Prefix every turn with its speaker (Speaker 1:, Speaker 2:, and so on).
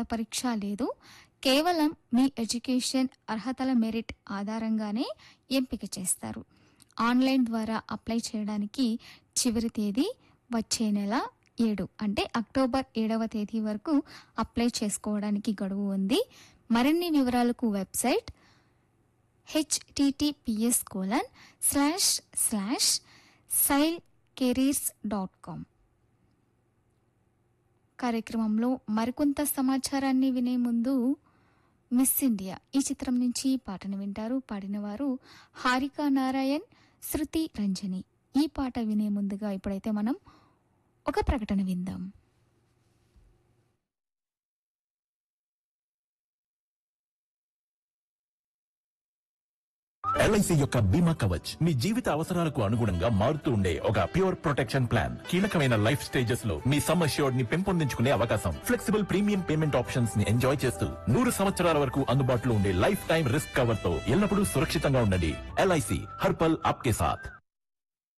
Speaker 1: పరీక్ష లేదు కేవలం మీ ఎడ్యుకేషన్ అర్హతల మెరిట్ ఆధారంగానే ఎంపిక చేస్తారు ఆన్లైన్ ద్వారా అప్లై చేయడానికి చివరి తేదీ వచ్చే నెల ఏడు అంటే అక్టోబర్ ఏడవ తేదీ వరకు అప్లై చేసుకోవడానికి గడువు ఉంది మరిన్ని వివరాలకు website https colon slash slash SAIL careers dot com కార్యక్రమంలో మరికొంత సమాచారాన్ని వినే ముందు మిస్ ఇండియా ఈ చిత్రం నుంచి పాటను వింటారు పాడినవారు హారికా నారాయణ్ శృతి రంజని ఈ పాట వినే ముందుగా ఇప్పుడైతే మనం ఒక ప్రకటన విందాం
Speaker 2: ఎల్ఐసి యొక్క బీమా కవచ్ మీ జీవిత అవసరాలకు అనుగుణంగా మారుతూ ఉండే ఒక ప్యూర్ ప్రొటెక్షన్ ప్లాన్ కీలకమైన లైఫ్ స్టేజెస్ లో మీ సమ్ అష్యూర్డ్ ని పెంపొందించుకునే అవకాశం ఫ్లెక్సిబుల్ ప్రీమియం పేమెంట్ ఆప్షన్స్ ని ఎంజాయ్ చేస్తూ నూరు సంవత్సరాల వరకు అందుబాటులో ఉండే లైఫ్ టైం రిస్క్ కవర్ తో ఎల్లప్పుడూ సురక్షితంగా ఉండండి ఎల్ఐసి హర్పల్ ఆప్కే సాథ్